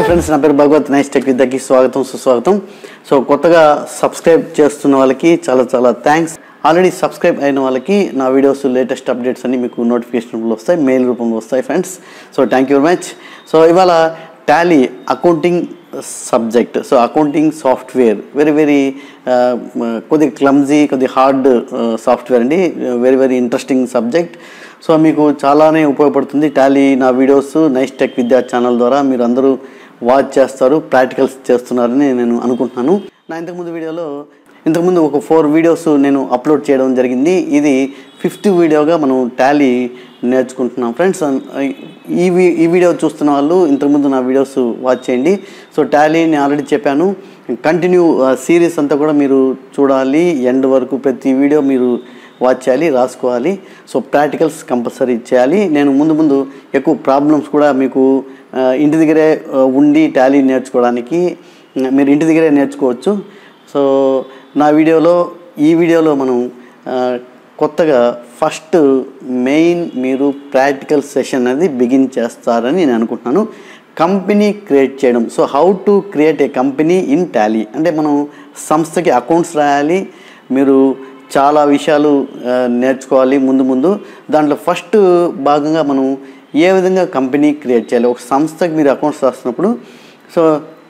friends నా పేరు భగవత్ nice tech విద్యకి స్వాగతం సుస్వాగతం సో కొత్తగా సబ్స్క్రైబ్ చేస్తున్న వాళ్ళకి చాలా చాలా థ్యాంక్స్ ఆల్రెడీ సబ్స్క్రైబ్ అయిన వాళ్ళకి నా వీడియోస్ లేటెస్ట్ అప్డేట్స్ అన్ని మీకు నోటిఫికేషన్లు వస్తాయి మెయిల్ రూపంలో వస్తాయి friends so thank you very much so ఇవాళ Tally accounting subject so accounting software very very కొద్దిగా క్లమ్జీ కొద్దిగా హార్డ్ సాఫ్ట్వేర్ అండి very very interesting subject so మీకు చాలానే ఉపయోగపడుతుంది టాలీ నా videos Nice Tech Vidya channel ద్వారా మీరు అందరూ వాచ్ చేస్తారు ప్రాక్టికల్స్ చేస్తున్నారని నేను అనుకుంటున్నాను నా ఇంతకుముందు వీడియోలో ఇంతకుముందు ఒక ఫోర్ వీడియోస్ నేను అప్లోడ్ చేయడం జరిగింది ఇది ఫిఫ్త్ వీడియోగా మనం టాలీ నేర్చుకుంటున్నాం ఫ్రెండ్స్ ఈ వీ- ఈ వీడియో చూస్తున్న వాళ్ళు ఇంతకుముందు నా వీడియోస్ వాచ్ చేయండి సో టాలీ నేను ఆల్రెడీ చెప్పాను కంటిన్యూ సిరీస్ అంతా కూడా మీరు చూడాలి ఎండ్ వరకు ప్రతి వీడియో మీరు వాచ్ చేయాలి రాసుకోవాలి సో ప్రాక్టికల్స్ కంపల్సరీ చేయాలి నేను ముందు ముందు ఎక్కువ ప్రాబ్లమ్స్ కూడా మీకు ఆ, ఇంటి దగ్గరే ఆ, ఉండి టాలీ నేర్చుకోవడానికి ఆ, మీరు ఇంటి దగ్గరే నేర్చుకోవచ్చు సో నా వీడియోలో ఈ వీడియోలో మనం ఆ, కొత్తగా ఫస్ట్ మెయిన్ మీరు ప్రాక్టికల్ సెషన్ అనేది బిగిన్ చేస్తారని నేను అనుకుంటున్నాను కంపెనీ క్రియేట్ చేయడం so how to create a company in Tally అంటే మనం సంస్థకి అకౌంట్స్ రాయాలి మీరు చాలా విషయాలు ఆ, నేర్చుకోవాలి ముందు ముందు దాంట్లో ఫస్ట్ భాగంగా మనం ఏ విధంగా కంపెనీ క్రియేట్ చేయాలి ఒక సంస్థకి మీరు అకౌంట్స్ రాస్తున్నప్పుడు సో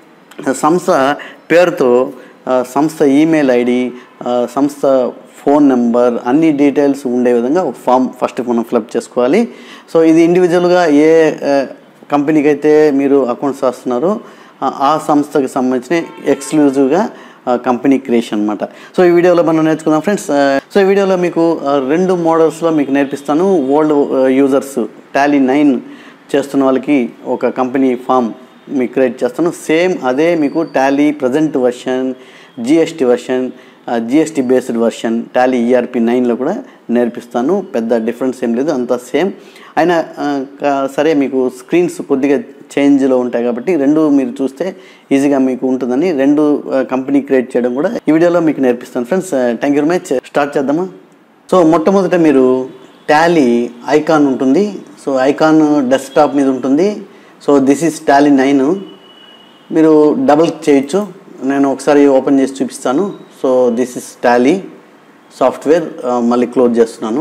సంస్థ పేరుతో ఆ, సంస్థ ఈమెయిల్ ఐడి ఆ, సంస్థ ఫోన్ నెంబర్ అన్ని డీటెయిల్స్ ఉండే విధంగా ఒక ఫామ్ ఫస్ట్ మనం ఫిలప్ చేసుకోవాలి సో ఇది ఇండివిజువల్గా ఏ ఆ, కంపెనీకి అయితే మీరు అకౌంట్స్ రాస్తున్నారో ఆ- ఆ సంస్థకి సంబంధించిన ఎక్స్క్లూజివ్గా కంపెనీ క్రియేషన్ అనమాట సో ఈ వీడియోలో మనం నేర్చుకుందాం ఫ్రెండ్స్ సో ఈ వీడియోలో మీకు ఆ, రెండు మోడల్స్లో మీకు నేర్పిస్తాను ఓల్డ్ యూజర్స్ టాలీ నైన్ చేస్తున్న వాళ్ళకి ఒక కంపెనీ ఫామ్ మీకు క్రియేట్ చేస్తాను సేమ్ అదే మీకు Tally present version GST version GST based version Tally ERP నైన్లో కూడా నేర్పిస్తాను పెద్ద డిఫరెన్స్ ఏం లేదు అంతా సేమ్ అయినా ఆ, కా- సరే మీకు స్క్రీన్స్ కొద్దిగా చేంజ్లో ఉంటాయి కాబట్టి రెండు మీరు చూస్తే ఈజీగా మీకు ఉంటుందని రెండు కంపెనీ క్రియేట్ చేయడం కూడా ఈ వీడియోలో మీకు నేర్పిస్తాను friends thank you very much start చేద్దామా సో మొట్టమొదట మీరు టాలీ ఐకాన్ ఉంటుంది సో ఐకాన్ డెస్క్టాప్ మీద ఉంటుంది so this is Tally nine మీరు డబుల్ చేయొచ్చు నేను ఒకసారి ఓపెన్ చేసి చూపిస్తాను so this is Tally software మళ్ళీ క్లోజ్ చేస్తున్నాను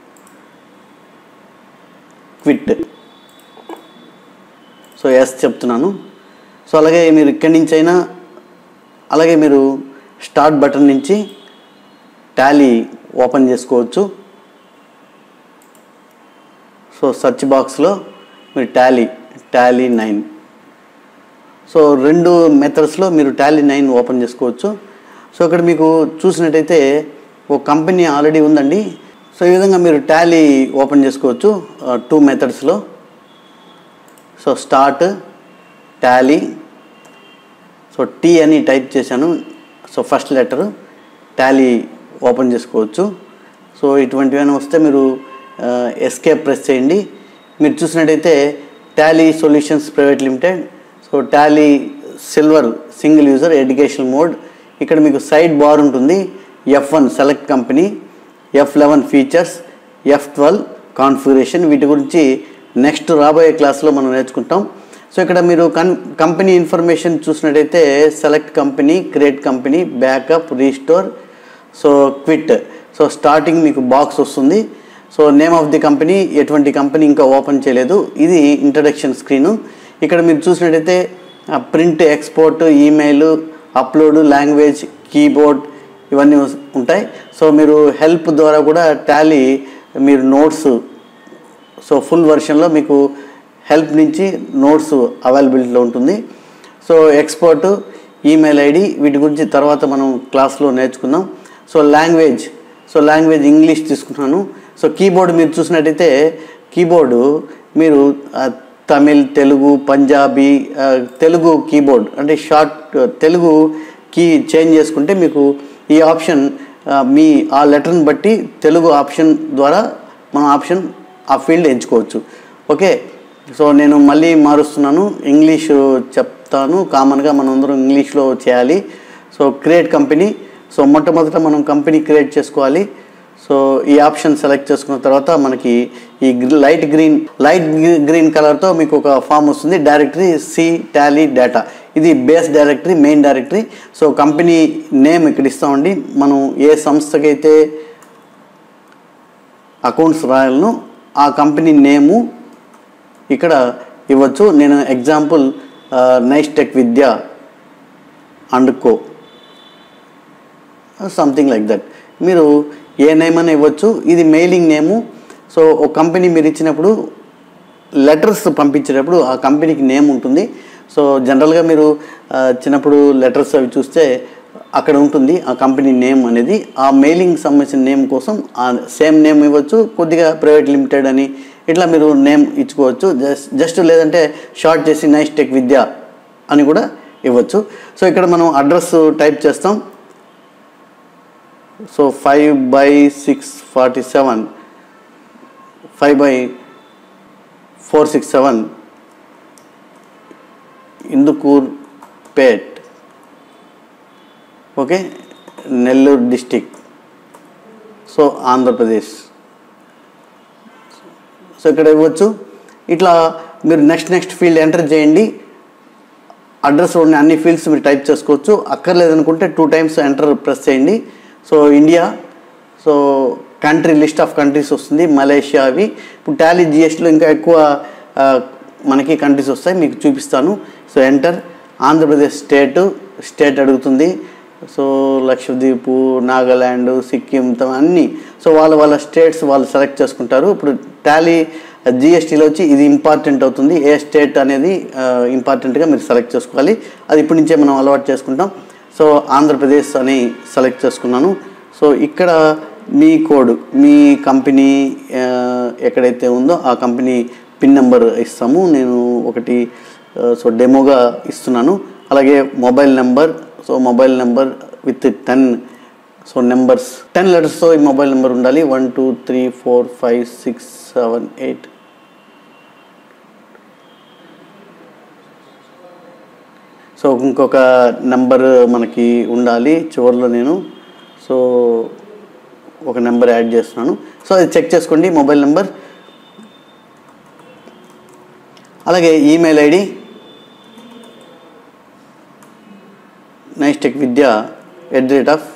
క్విట్ సో ఎస్ చెప్తున్నాను సో అలాగే మీరు ఇక్కడి నుంచి అయినా అలాగే మీరు స్టార్ట్ బటన్ నుంచి టాలీ ఓపెన్ చేసుకోవచ్చు సో సెర్చ్ బాక్స్లో మీరు టాలీ టాలీ నైన్ సో రెండు మెథడ్స్లో మీరు టాలీ నైన్ ఓపెన్ చేసుకోవచ్చు సో ఇక్కడ మీకు చూసినట్టయితే ఒక కంపెనీ ఆల్రెడీ ఉందండి సో ఈ విధంగా మీరు టాలీ ఓపెన్ చేసుకోవచ్చు టూ మెథడ్స్లో so start Tally so T అని టైప్ చేశాను so first letter Tally open చేసుకోవచ్చు సో ఇటువంటివైనా వస్తే మీరు ఎస్కేప్ ప్రెస్ చేయండి మీరు చూసినట్టయితే Tally solutions private limited so Tally silver single user education mode ఇక్కడ మీకు సైడ్ బార్ ఉంటుంది F one select company F eleven features F twelve configuration వీటి గురించి నెక్స్ట్ రాబోయే క్లాస్లో మనం నేర్చుకుంటాం సో ఇక్కడ మీరు కన్ కంపెనీ ఇన్ఫర్మేషన్ చూసినట్టయితే select company create company backup restore so quit so starting మీకు బాక్స్ వస్తుంది so name of the company ఎటువంటి కంపెనీ ఇంకా ఓపెన్ చేయలేదు ఇది ఇంట్రడక్షన్ స్క్రీను ఇక్కడ మీరు చూసినట్టయితే print export email upload language keyboard ఇవన్నీ ఉంటాయి సో మీరు హెల్ప్ ద్వారా కూడా టాలీ మీరు నోట్స్ సో ఫుల్ వెర్షన్లో మీకు హెల్ప్ నుంచి నోట్స్ అవైలబిలిటీలో ఉంటుంది సో ఎక్స్పోర్ట్ ఈమెయిల్ ఐడి వీటి గురించి తర్వాత మనం క్లాస్లో నేర్చుకుందాం so language so language English తీసుకుంటున్నాను సో కీబోర్డ్ మీరు చూసినట్టయితే కీబోర్డు మీరు ఆ, తమిళ్ తెలుగు పంజాబీ ఆ, తెలుగు కీబోర్డ్ అంటే షార్ట్ తెలుగు కీ చేంజ్ చేసుకుంటే మీకు ఈ ఆప్షన్ ఆ, మీ ఆ లెటర్ని బట్టి తెలుగు ఆప్షన్ ద్వారా మనం ఆప్షన్ ఆ ఫీల్డ్ ఎంచుకోవచ్చు ఓకే సో నేను మళ్ళీ మారుస్తున్నాను ఇంగ్లీష్ చెప్తాను కామన్గా మనం అందరం ఇంగ్లీష్లో చేయాలి సో క్రియేట్ కంపెనీ సో మొట్టమొదట మనం కంపెనీ క్రియేట్ చేసుకోవాలి సో ఈ ఆప్షన్ సెలెక్ట్ చేసుకున్న తర్వాత మనకి ఈ green- light green light green- green కలర్తో మీకు ఒక ఫామ్ వస్తుంది డైరెక్టరీ సి టాలీ డేటా ఇది base directory main directory so company name ఇక్కడ ఇస్తామండి మనం ఏ సంస్థకైతే అకౌంట్స్ రాయాలను ఆ కంపెనీ నేము ఇక్కడ ఇవ్వచ్చు నేను example nice tech Vidya and co something like that మీరు ఏ నేమ్ అని ఇవ్వచ్చు ఇది మెయిలింగ్ నేము సో ఒక కంపెనీ మీరు ఇచ్చినప్పుడు లెటర్స్ పంపించేటప్పుడు ఆ కంపెనీకి నేమ్ ఉంటుంది సో జనరల్గా మీరు ఆ, చిన్నప్పుడు లెటర్స్ అవి చూస్తే అక్కడ ఉంటుంది ఆ కంపెనీ నేమ్ అనేది ఆ మెయిలింగ్ సంబంధించిన నేమ్ కోసం ఆ సేమ్ నేమ్ ఇవ్వచ్చు కొద్దిగా ప్రైవేట్ లిమిటెడ్ అని ఇట్లా మీరు నేమ్ ఇచ్చుకోవచ్చు జస్ట్ జస్ట్ లేదంటే షార్ట్ చేసి నైస్ టెక్ విద్య అని కూడా ఇవ్వచ్చు సో ఇక్కడ మనం అడ్రస్ టైప్ చేస్తాం so five by six forty seven five by four six seven Indukurpet okay Nellore district so Andhra Pradesh so ఇక్కడ ఇవ్వచ్చు ఇట్లా మీరు నెక్స్ట్ నెక్స్ట్ ఫీల్డ్ ఎంటర్ చేయండి అడ్రస్ ఉన్న అన్ని ఫీల్డ్స్ మీరు టైప్ చేసుకోవచ్చు అక్కర్లేదనుకుంటే టూ టైమ్స్ ఎంటర్ ప్రెస్ చేయండి so India so country list of countries వస్తుంది మలేషియా అవి ఇప్పుడు టాలీ జిఎస్టీలో ఇంకా ఎక్కువ ఆ, మనకి కంట్రీస్ వస్తాయి మీకు చూపిస్తాను so enter Andhra Pradesh state state అడుగుతుంది సో లక్షద్వీప్ నాగాల్యాండ్ సిక్కిం త- అన్నీ సో వాళ్ళ వాళ్ళ స్టేట్స్ వాళ్ళు సెలెక్ట్ చేసుకుంటారు ఇప్పుడు టాలీ జిఎస్టీలో వచ్చి ఇది ఇంపార్టెంట్ అవుతుంది ఏ స్టేట్ అనేది ఇంపార్టెంట్గా మీరు సెలెక్ట్ చేసుకోవాలి అది ఇప్పటి నుంచే మనం అలవాటు చేసుకుంటాం సో ఆంధ్రప్రదేశ్ అని సెలెక్ట్ చేసుకున్నాను సో ఇక్కడ మీ కోడ్ మీ కంపెనీ ఆ, ఎక్కడైతే ఉందో ఆ కంపెనీ పిన్ నెంబర్ ఇస్తాము నేను ఒకటి ఆ, సో డెమోగా ఇస్తున్నాను అలాగే mobile number so mobile number with ten so numbers ten లెటర్స్తో ఈ మొబైల్ నెంబర్ ఉండాలి one two three four five six seven eight so ఇంకొక నెంబర్ మనకి ఉండాలి చివరిలో నేను సో ఒక నెంబర్ యాడ్ చేస్తున్నాను సో అది చెక్ చేసుకోండి మొబైల్ నెంబర్ అలాగే email ID nice tech Vidya at the rate of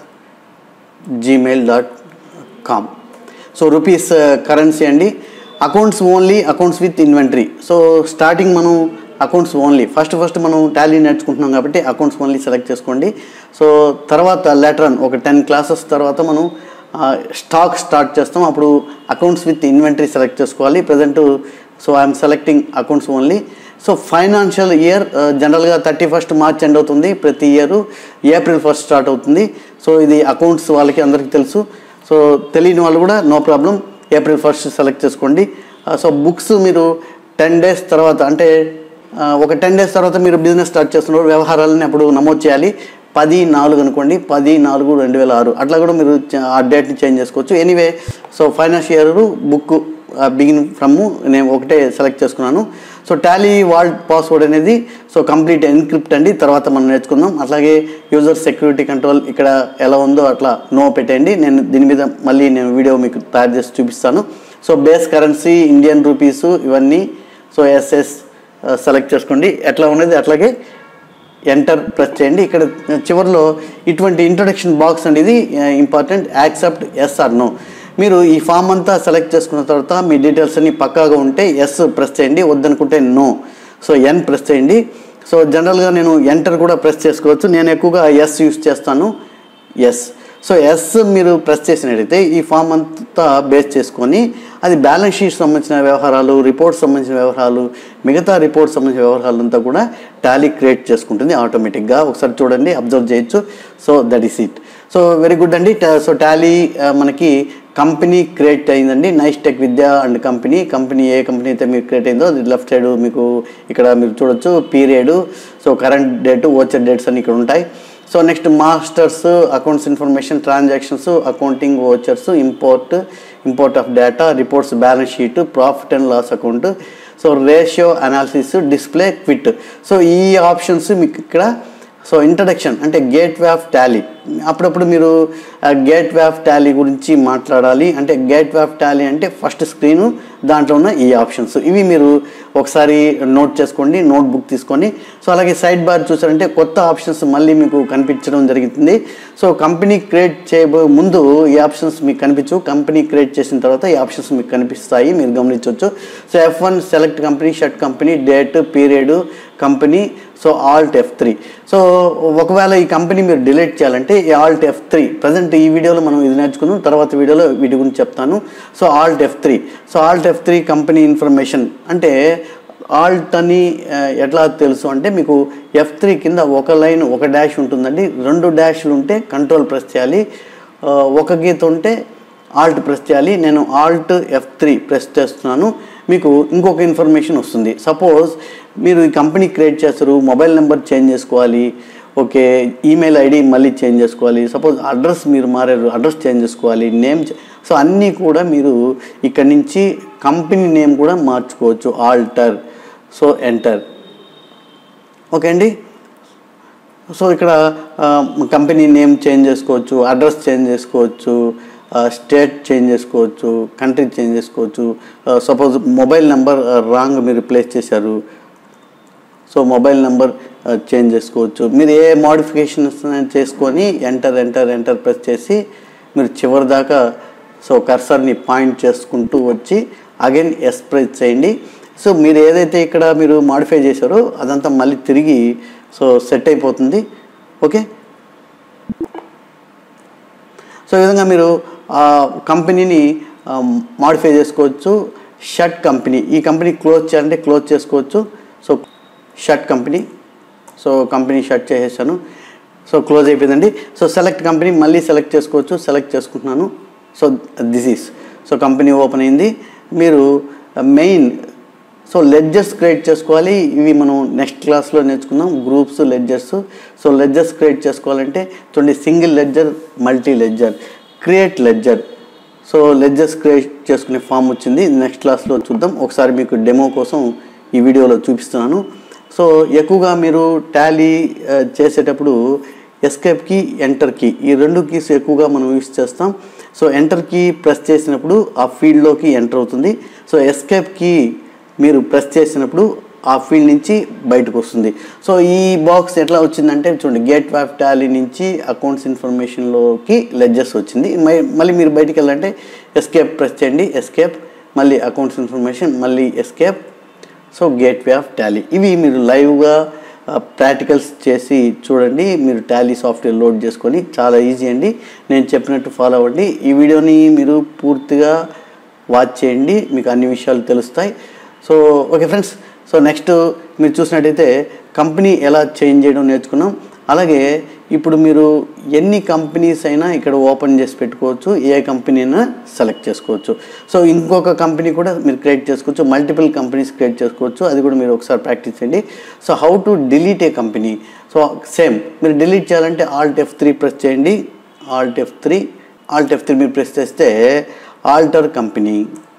Gmail dot com so rupees currency అండి accounts only accounts with inventory so starting మనం అకౌంట్స్ ఓన్లీ ఫస్ట్ ఫస్ట్ మనం Tally నేర్చుకుంటున్నాం కాబట్టి accounts only select చేసుకోండి so తర్వాత letter ఒక ten classes తర్వాత మనం స్టాక్ స్టార్ట్ చేస్తాం అప్పుడు అకౌంట్స్ విత్ ఇన్వెంటరీ సెలెక్ట్ చేసుకోవాలి present so I'm selecting accounts only so financial year జనరల్గా థర్టీ ఫస్ట్ మార్చ్ ఎండ్ అవుతుంది ప్రతి ఇయర్ ఏప్రిల్ ఫస్ట్ స్టార్ట్ అవుతుంది సో ఇది అకౌంట్స్ వాళ్ళకి అందరికీ తెలుసు సో తెలియని వాళ్ళు కూడా no problem April first select చేసుకోండి ఆ, సో బుక్స్ మీరు టెన్ డేస్ తర్వాత అంటే ఆ, ఒక టెన్ డేస్ తర్వాత మీరు బిజినెస్ స్టార్ట్ చేస్తున్నారు వ్యవహారాలని అప్పుడు నమోదు చేయాలి పది నాలుగు అనుకోండి పది నాలుగు రెండు వేల ఆరు అట్లా కూడా మీరు చ- ఆ డేట్ని చేంజ్ చేసుకోవచ్చు anyway so financial year book begin from నేను ఒకటే సెలెక్ట్ చేసుకున్నాను సో టాలీ వాల్డ్ పాస్వర్డ్ అనేది సో కంప్లీట్ ఎన్క్రిప్ట్ అండి తర్వాత మనం నేర్చుకుందాం అట్లాగే యూజర్ సెక్యూరిటీ కంట్రోల్ ఇక్కడ ఎలా ఉందో అట్లా నో పెట్టండి నేను దీని మీద మళ్ళీ నేను వీడియో మీకు తయారు చేసి చూపిస్తాను so base currency Indian rupees ఇవన్నీ సో ఎస్ఎస్ సెలెక్ట్ చేసుకోండి ఎట్లా ఉన్నది అట్లాగే ఎంటర్ ప్రెస్ చేయండి ఇక్కడ చివరిలో ఇటువంటి ఇంట్రొడక్షన్ బాక్స్ అనేది important accept yes or no మీరు ఈ ఫామ్ అంతా సెలెక్ట్ చేసుకున్న తర్వాత మీ డీటెయిల్స్ అన్ని పక్కాగా ఉంటే ఎస్ ప్రెస్ చేయండి వద్దనుకుంటే నో సో ఎన్ ప్రెస్ చేయండి సో జనరల్గా నేను ఎంటర్ కూడా ప్రెస్ చేసుకోవచ్చు నేను ఎక్కువగా ఎస్ యూస్ చేస్తాను ఎస్ సో ఎస్ మీరు ప్రెస్ చేసినట్టయితే ఈ ఫామ్ అంతా బేస్ చేసుకొని అది బ్యాలెన్స్ షీట్ సంబంధించిన వ్యవహారాలు రిపోర్ట్ సంబంధించిన వ్యవహారాలు మిగతా రిపోర్ట్ సంబంధించిన వ్యవహారాలు అంతా కూడా టాలీ క్రియేట్ చేసుకుంటుంది ఆటోమేటిక్గా ఒకసారి చూడండి అబ్జర్వ్ చేయొచ్చు so that is it so very good అండి టా- సో టాలీ ఆ, మనకి కంపెనీ క్రియేట్ అయిందండి nice tech Vidya and company company a company అయితే మీకు క్రియేట్ అయిందో అది లెఫ్ట్ సైడ్ మీకు ఇక్కడ మీరు చూడొచ్చు period so current date voucher dates అని ఇక్కడ ఉంటాయి so next masters accounts information transactions accounting vouchers import import of data reports balance sheet profit and loss account so ratio analysis display quit so ఈ options మీకు ఇక్కడ so introduction అంటే gateway of Tally అప్పుడప్పుడు మీరు gateway of Tally గురించి మాట్లాడాలి అంటే gateway of Tally అంటే ఫస్ట్ స్క్రీను దాంట్లో ఉన్న ఈ ఆప్షన్స్ ఇవి మీరు ఒకసారి నోట్ చేసుకోండి నోట్ బుక్ తీసుకొని సో అలాగే సైడ్ బార్ చూసారంటే కొత్త ఆప్షన్స్ మళ్ళీ మీకు కనిపించడం జరుగుతుంది సో కంపెనీ క్రియేట్ చేయబో ముందు ఈ ఆప్షన్స్ మీకు కనిపించు కంపెనీ క్రియేట్ చేసిన తర్వాత ఈ ఆప్షన్స్ మీకు కనిపిస్తాయి మీరు గమనించవచ్చు so F one select company shut company date period company so alt F three so ఒకవేళ ఈ కంపెనీ మీరు డిలీట్ చేయాలంటే ఈ ఆల్ట్ ఎఫ్ త్రీ ప్రజెంట్ ఈ వీడియోలో మనం ఇది నేర్చుకుందాం తర్వాత వీడియోలో వీటి గురించి చెప్తాను so alt F three so alt F three company information అంటే ఆల్ట్ అని ఆ, ఎట్లా తెలుసు అంటే మీకు ఎఫ్ త్రీ కింద ఒక లైన్ ఒక డాష్ ఉంటుందండి రెండు డాష్లు ఉంటే కంట్రోల్ ప్రెస్ చేయాలి ఆ, ఒక గీత ఉంటే ఆల్ట్ ప్రెస్ చేయాలి నేను ఆల్ట్ ఎఫ్ త్రీ ప్రెస్ చేస్తున్నాను మీకు ఇంకొక ఇన్ఫర్మేషన్ వస్తుంది సపోజ్ మీరు ఈ కంపెనీ క్రియేట్ చేస్తారు మొబైల్ నెంబర్ చేంజ్ చేసుకోవాలి ఓకే ఈమెయిల్ ఐడి మళ్ళీ చేంజ్ చేసుకోవాలి సపోజ్ అడ్రస్ మీరు మారారు అడ్రస్ చేంజ్ చేసుకోవాలి నేమ్ సో అన్నీ కూడా మీరు ఇక్కడ నుంచి కంపెనీ నేమ్ కూడా మార్చుకోవచ్చు ఆల్టర్ సో ఎంటర్ ఓకే అండి సో ఇక్కడ కంపెనీ నేమ్ చేంజ్ చేసుకోవచ్చు అడ్రస్ చేంజ్ చేసుకోవచ్చు స్టేట్ చేంజ్ చేసుకోవచ్చు కంట్రీ చేంజ్ చేసుకోవచ్చు సపోజ్ మొబైల్ నెంబర్ రాంగ్ మీరు రిప్లేస్ చేశారు సో మొబైల్ నెంబర్ చేంజ్ చేసుకోవచ్చు మీరు ఏ మోడిఫికేషన్స్ చేసుకొని ఎంటర్ ఎంటర్ ఎంటర్ ప్రెస్ చేసి మీరు చివరి దాకా సో కర్సర్ని పాయింట్ చేసుకుంటూ వచ్చి అగైన్ ఎస్ ప్రెస్ చేయండి సో మీరు ఏదైతే ఇక్కడ మీరు మాడిఫై చేశారో అదంతా మళ్ళీ తిరిగి సో సెట్ అయిపోతుంది ఓకే సో ఈ విధంగా మీరు ఆ కంపెనీని మాడిఫై చేసుకోవచ్చు షర్ట్ కంపెనీ ఈ కంపెనీ క్లోజ్ చేయాలంటే క్లోజ్ చేసుకోవచ్చు so shut company so company shut చేసేసాను సో క్లోజ్ అయిపోయిందండి సో సెలెక్ట్ కంపెనీ మళ్ళీ సెలెక్ట్ చేసుకోవచ్చు సెలెక్ట్ చేసుకుంటున్నాను so this is so company open అయింది మీరు మెయిన్ సో లెడ్జర్స్ క్రియేట్ చేసుకోవాలి ఇవి మనం నెక్స్ట్ క్లాస్లో నేర్చుకుందాం groups ledgers so ledgers create చేసుకోవాలంటే చూడండి single ledger multi ledger create ledger so ledgers create చేసుకునే ఫామ్ వచ్చింది నెక్స్ట్ క్లాస్లో చూద్దాం ఒకసారి మీకు డెమో కోసం ఈ వీడియోలో చూపిస్తున్నాను సో ఎక్కువగా మీరు టాలీ చేసేటప్పుడు ఎస్కేప్ కీ ఎంటర్ కీ ఈ రెండు కీస్ ఎక్కువగా మనం యూస్ చేస్తాం సో ఎంటర్ కీ ప్రెస్ చేసినప్పుడు ఆ ఫీల్డ్లోకి ఎంటర్ అవుతుంది సో ఎస్కేప్ కీ మీరు ప్రెస్ చేసినప్పుడు ఆ ఫీల్డ్ నుంచి బయటకు వస్తుంది సో ఈ బాక్స్ ఎట్లా వచ్చిందంటే చూడండి గేట్ ఆఫ్ టాలీ నుంచి అకౌంట్స్ ఇన్ఫర్మేషన్లోకి లెడ్జెస్ వచ్చింది మై- మళ్ళీ మీరు బయటికి వెళ్ళాలంటే ఎస్కేప్ ప్రెస్ చేయండి ఎస్కేప్ మళ్ళీ అకౌంట్స్ ఇన్ఫర్మేషన్ మళ్ళీ escape so gateway of Tally ఇవి మీరు లైవ్గా ప్రాక్టికల్స్ చేసి చూడండి మీరు టాలీ సాఫ్ట్వేర్ లోడ్ చేసుకొని చాలా ఈజీ అండి నేను చెప్పినట్టు ఫాలో అవ్వండి ఈ వీడియోని మీరు పూర్తిగా వాచ్ చేయండి మీకు అన్ని విషయాలు తెలుస్తాయి so okay friends so next మీరు చూసినట్టయితే కంపెనీ ఎలా చేంజ్ చేయడం నేర్చుకున్నాం అలాగే ఇప్పుడు మీరు ఎన్ని కంపెనీస్ అయినా ఇక్కడ ఓపెన్ చేసి పెట్టుకోవచ్చు ఏ కంపెనీ అయినా సెలెక్ట్ చేసుకోవచ్చు సో ఇంకొక కంపెనీ కూడా మీరు క్రియేట్ చేసుకోవచ్చు మల్టిపుల్ కంపెనీస్ క్రియేట్ చేసుకోవచ్చు అది కూడా మీరు ఒకసారి ప్రాక్టీస్ చేయండి so how to delete a company so same మీరు డిలీట్ చేయాలంటే ఆల్ట్ ఎఫ్ త్రీ ప్రెస్ చేయండి alt F three alt F three మీరు ప్రెస్ చేస్తే alter company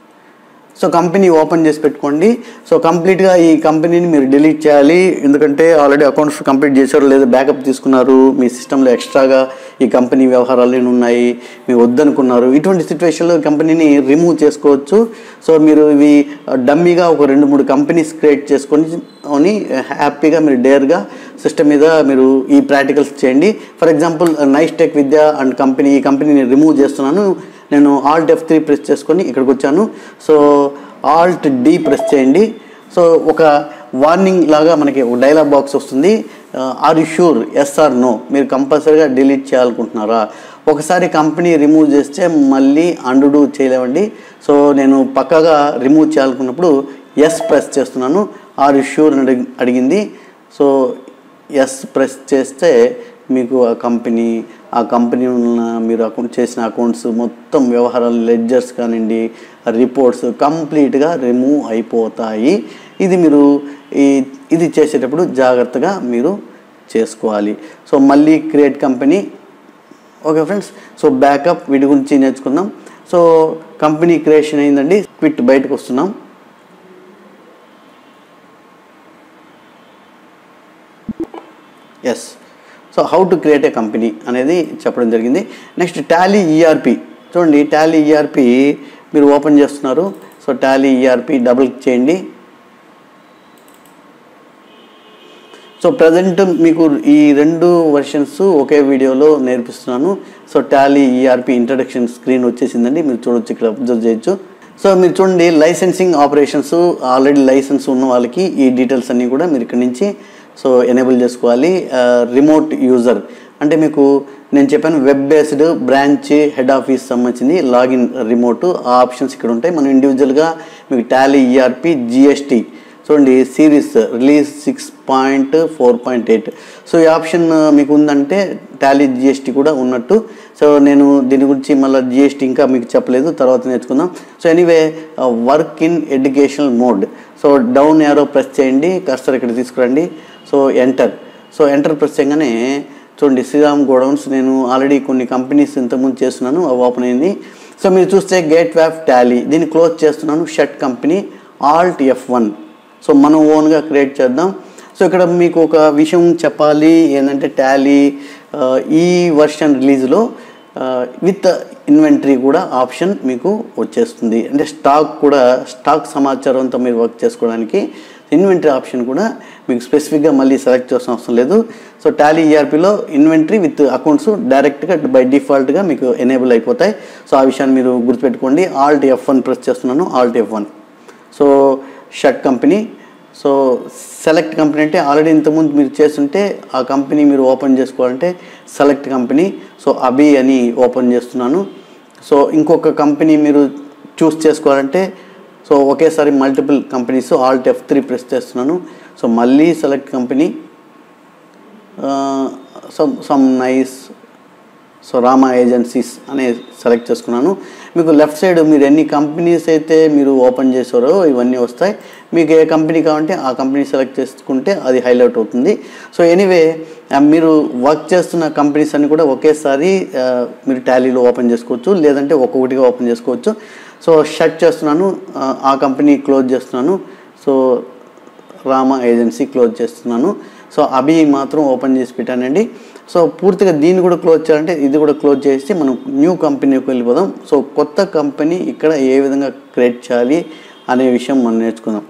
so company open చేసి పెట్టుకోండి సో కంప్లీట్గా ఈ కంపెనీని మీరు డిలీట్ చేయాలి ఎందుకంటే ఆల్రెడీ అకౌంట్స్ కంప్లీట్ చేశారు లేదా బ్యాకప్ తీసుకున్నారు మీ సిస్టంలో ఎక్స్ట్రాగా ఈ కంపెనీ వ్యవహారాలు ఏమి ఉన్నాయి మీరు వద్దనుకున్నారు ఇటువంటి సిచ్యువేషన్లో కంపెనీని రిమూవ్ చేసుకోవచ్చు సో మీరు ఇవి డమ్మీగా ఒక రెండు మూడు కంపెనీస్ క్రియేట్ చేసుకొని అని హ్యాపీగా మీరు డేర్గా సిస్టమ్ మీద మీరు ఈ ప్రాక్టికల్స్ చేయండి for example nice tech Vidya and company ఈ కంపెనీని రిమూవ్ చేస్తున్నాను నేను ఆల్ట్ ఎఫ్ త్రీ ప్రెస్ చేసుకొని ఇక్కడికి వచ్చాను సో ఆల్ట్ డి ప్రెస్ చేయండి సో ఒక వార్నింగ్ లాగా మనకి ఒక డైలాగ్ బాక్స్ వస్తుంది are you sure yes or no మీరు కంపల్సరీగా డిలీట్ చేయాలనుకుంటున్నారా ఒకసారి కంపెనీ రిమూవ్ చేస్తే మళ్ళీ అండు చేయలేమండి సో నేను పక్కగా రిమూవ్ చేయాలనుకున్నప్పుడు ఎస్ ప్రెస్ చేస్తున్నాను ఆర్ యు షూర్ అని అడిగి- అడిగింది సో ఎస్ ప్రెస్ చేస్తే మీకు ఆ కంపెనీ ఆ కంపెనీ ఉన్న మీరు అకౌంట్ చేసిన అకౌంట్స్ మొత్తం వ్యవహారాలు లెడ్జర్స్ కానివ్వండి రిపోర్ట్స్ కంప్లీట్గా రిమూవ్ అయిపోతాయి ఇది మీరు ఈ ఇది చేసేటప్పుడు జాగ్రత్తగా మీరు చేసుకోవాలి సో మళ్ళీ create company okay friends so backup వీటి గురించి నేర్చుకుందాం సో కంపెనీ క్రియేషన్ అయిందండి క్విట్ బయటకు వస్తున్నాం yes so how to create a company అనేది చెప్పడం జరిగింది నెక్స్ట్ టాలీ ఈఆర్పి చూడండి టాలీ ఈఆర్పి మీరు ఓపెన్ చేస్తున్నారు so Tally ERP double click చేయండి సో ప్రజెంట్ మీకు ఈ రెండు వర్షన్స్ ఒకే వీడియోలో నేర్పిస్తున్నాను so Tally ERP introduction screen వచ్చేసిందండి మీరు చూడొచ్చు ఇక్కడ అబ్జర్వ్ చేయొచ్చు సో మీరు చూడండి లైసెన్సింగ్ ఆపరేషన్స్ ఆల్రెడీ లైసెన్స్ ఉన్న వాళ్ళకి ఈ డీటెయిల్స్ అన్నీ కూడా మీరు ఇక్కడ నుంచి సో ఎనేబుల్ చేసుకోవాలి రిమోట్ యూజర్ అంటే మీకు నేను చెప్పాను web based branch head office సంబంధించింది లాగిన్ రిమోట్ ఆ ఆప్షన్స్ ఇక్కడ ఉంటాయి మనం ఇండివిజువల్గా మీకు టాలీ ఈఆర్పి జిఎస్టీ చూడండి series release six point four point eight so ఈ ఆప్షన్ మీకు ఉందంటే టాలీ జిఎస్టీ కూడా ఉన్నట్టు సో నేను దీని గురించి మళ్ళీ జిఎస్టీ ఇంకా మీకు చెప్పలేదు తర్వాత నేర్చుకుందాం so anyway work in educational mode so down arrow press చేయండి కర్సర్ ఇక్కడ తీసుకురండి so enter so enter press చేయగానే చూడండి శ్రీరామ్ గోడౌన్స్ నేను ఆల్రెడీ కొన్ని కంపెనీస్ ఇంతకుముందు చేస్తున్నాను అవి ఓపెన్ అయింది సో మీరు చూస్తే గేట్ వ్యాప్ టాలీ దీన్ని క్లోజ్ చేస్తున్నాను shut company alt F one so మనం ఓన్గా క్రియేట్ చేద్దాం సో ఇక్కడ మీకు ఒక విషయం చెప్పాలి ఏంటంటే టాలీ ఈ వర్షన్ రిలీజ్లో విత్ ఇన్వెంటరీ కూడా ఆప్షన్ మీకు వచ్చేస్తుంది అంటే స్టాక్ కూడా స్టాక్ సమాచారం అంతా మీరు వర్క్ చేసుకోవడానికి ఇన్వెంటరీ ఆప్షన్ కూడా మీకు స్పెసిఫిక్గా మళ్ళీ సెలెక్ట్ చేసిన అవసరం లేదు సో టాలీ ఈఆర్పీలో ఇన్వెంటరీ విత్ అకౌంట్స్ డైరెక్ట్గా బై డిఫాల్ట్గా మీకు ఎనేబుల్ అయిపోతాయి సో ఆ విషయాన్ని మీరు గుర్తుపెట్టుకోండి ఆల్ట్ ఎఫ్ వన్ ప్రెస్ చేస్తున్నాను alt F one so shut company so select company అంటే ఆల్రెడీ ఇంతకుముందు మీరు చేస్తుంటే ఆ కంపెనీ మీరు ఓపెన్ చేసుకోవాలంటే సెలెక్ట్ కంపెనీ సో అబి అని ఓపెన్ చేస్తున్నాను సో ఇంకొక కంపెనీ మీరు చూస్ చేసుకోవాలంటే సో ఒకేసారి multiple companies alt F three press చేస్తున్నాను సో మళ్ళీ select company some some nice so Rama agencies అనే సెలెక్ట్ చేసుకున్నాను మీకు లెఫ్ట్ సైడ్ మీరు ఎన్ని కంపెనీస్ అయితే మీరు ఓపెన్ చేసారో ఇవన్నీ వస్తాయి మీకు ఏ కంపెనీ కావాలంటే ఆ కంపెనీ సెలెక్ట్ చేసుకుంటే అది హైలైట్ అవుతుంది సో ఎనీవే మీరు వర్క్ చేస్తున్న కంపెనీస్ అన్ని కూడా ఒకేసారి ఆ, మీరు టాలీలో ఓపెన్ చేసుకోవచ్చు లేదంటే ఒక్కొక్కటిగా ఓపెన్ చేసుకోవచ్చు సో షట్ చేస్తున్నాను ఆ, ఆ కంపెనీ క్లోజ్ చేస్తున్నాను సో రామా ఏజెన్సీ క్లోజ్ చేస్తున్నాను సో అభి మాత్రం ఓపెన్ చేసి పెట్టానండి సో పూర్తిగా దీన్ని కూడా క్లోజ్ చేయాలంటే ఇది కూడా క్లోజ్ చేసి మనం న్యూ కంపెనీకి వెళ్ళిపోదాం సో కొత్త కంపెనీ ఇక్కడ ఏ విధంగా క్రియేట్ చేయాలి అనే విషయం మనం నేర్చుకుందాం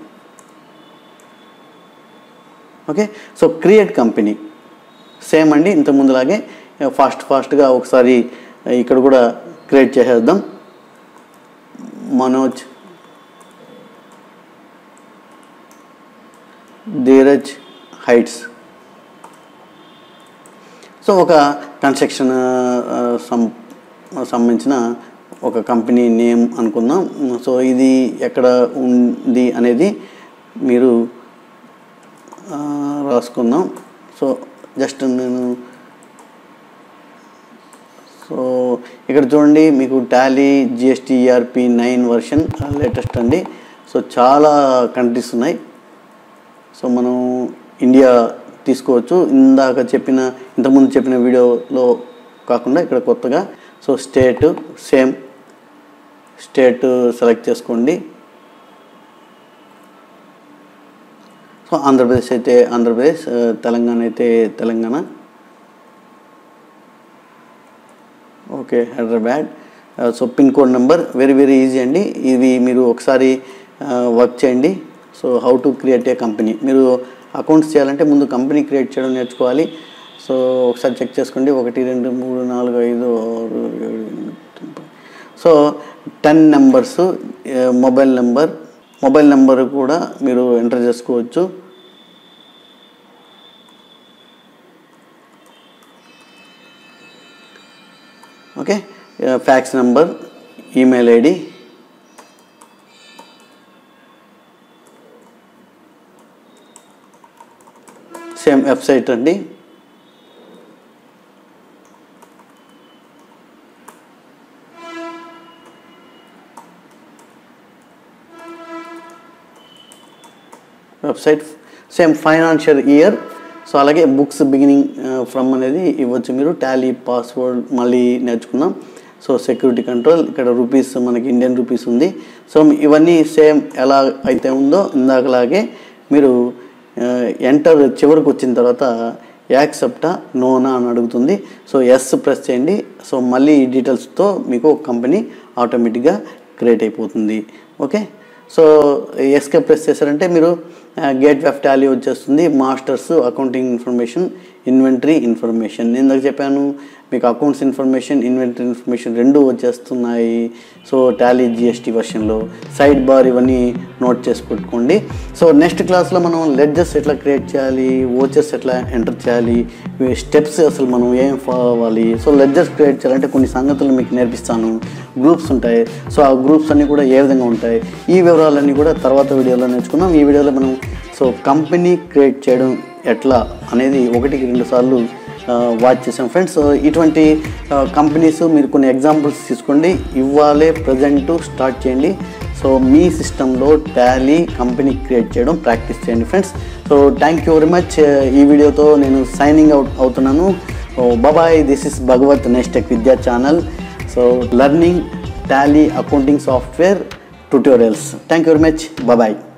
okay so create company same అండి ఇంత ముందులాగే ఫాస్ట్ ఫాస్ట్గా ఒకసారి ఇక్కడ కూడా క్రియేట్ చేసేద్దాం మనోజ్ ధీరజ్ హైట్స్ సో ఒక కన్స్ట్రక్షన్ ఆ, సం సంబంధించిన ఒక కంపెనీ నేమ్ అనుకుందాం సో ఇది ఎక్కడ ఉంది అనేది మీరు ఆ, రాసుకుందాం సో జస్ట్ నేను సో ఇక్కడ చూడండి మీకు Tally GST ERP nine version latest అండి సో చాలా కంట్రీస్ ఉన్నాయి సో మనం ఇండియా తీసుకోవచ్చు ఇందాక చెప్పిన ఇంతకుముందు చెప్పిన వీడియోలో కాకుండా ఇక్కడ కొత్తగా so state same state select చేసుకోండి సో ఆంధ్రప్రదేశ్ అయితే ఆంధ్రప్రదేశ్ ఆ, తెలంగాణ అయితే తెలంగాణ ఓకే హైదరాబాద్ ఆ, so pin code number very very easy అండి ఇవి మీరు ఒకసారి ఆ, వర్క్ చేయండి so how to create a company మీరు అకౌంట్స్ చేయాలంటే ముందు కంపెనీ క్రియేట్ చేయడం నేర్చుకోవాలి సో ఒకసారి చెక్ చేసుకోండి ఒకటి రెండు మూడు నాలుగు ఐదు ఆరు ఏడు ఎనిమిది తొమ్మిది so ten numbers mobile number mobile number కూడా మీరు ఎంటర్ చేసుకోవచ్చు okay fax number email ID same website అండి website same financial year so అలాగే బుక్స్ బిగినింగ్ ఫ్రమ్ అనేది ఇవ్వచ్చు మీరు టాలీ పాస్వర్డ్ మళ్ళీ నేర్చుకున్నాం సో సెక్యూరిటీ కంట్రోల్ ఇక్కడ రూపీస్ మనకి ఇండియన్ రూపీస్ ఉంది సో ఇవన్నీ సేమ్ ఎలా అయితే ఉందో ఇందాకలాగే మీరు ఎంటర్ చివరికి వచ్చిన తర్వాత యాక్సెప్టా నోనా అని అడుగుతుంది సో ఎస్ ప్రెస్ చేయండి సో మళ్ళీ ఈ డీటెయిల్స్తో మీకు ఒక కంపెనీ ఆటోమేటిక్గా క్రియేట్ అయిపోతుంది ఓకే సో ఎస్కే ప్రెస్ చేశారంటే మీరు గేట్ ఆఫ్ టాలీ వచ్చేస్తుంది masters accounting information inventory information నేను ఇందాక చెప్పాను మీకు అకౌంట్స్ ఇన్ఫర్మేషన్ ఇన్వెంటరీ ఇన్ఫర్మేషన్ రెండు వచ్చేస్తున్నాయి సో టాలీ జిఎస్టీ వర్షన్లో సైడ్ బార్ ఇవన్నీ నోట్ చేసి పెట్టుకోండి సో నెక్స్ట్ క్లాస్లో మనం లెడ్జెస్ ఎట్లా క్రియేట్ చేయాలి ఓచర్స్ ఎట్లా ఎంటర్ చేయాలి స్టెప్స్ అసలు మనం ఏం ఫాలో అవ్వాలి సో లెడ్జర్స్ క్రియేట్ చేయాలంటే కొన్ని సంగతులు మీకు నేర్పిస్తాను గ్రూప్స్ ఉంటాయి సో ఆ గ్రూప్స్ అన్నీ కూడా ఏ విధంగా ఉంటాయి ఈ వివరాలన్నీ కూడా తర్వాత వీడియోలో నేర్చుకున్నాం ఈ వీడియోలో మనం సో కంపెనీ క్రియేట్ చేయడం ఎట్లా అనేది ఒకటికి రెండు సార్లు వాచ్ చేసాం ఫ్రెండ్స్ ఇటువంటి కంపెనీస్ మీరు కొన్ని ఎగ్జాంపుల్స్ తీసుకోండి ఇవ్వాలే ప్రజెంట్ స్టార్ట్ చేయండి సో మీ సిస్టంలో టాలీ కంపెనీ క్రియేట్ చేయడం ప్రాక్టీస్ చేయండి friends so thank you very much ఈ వీడియోతో నేను సైనింగ్ అవుట్ అవుతున్నాను బాబాయ్ this is Bhagwat Nestech Vidya channel so learning Tally accounting software tutorials thank you very much బాబాయ్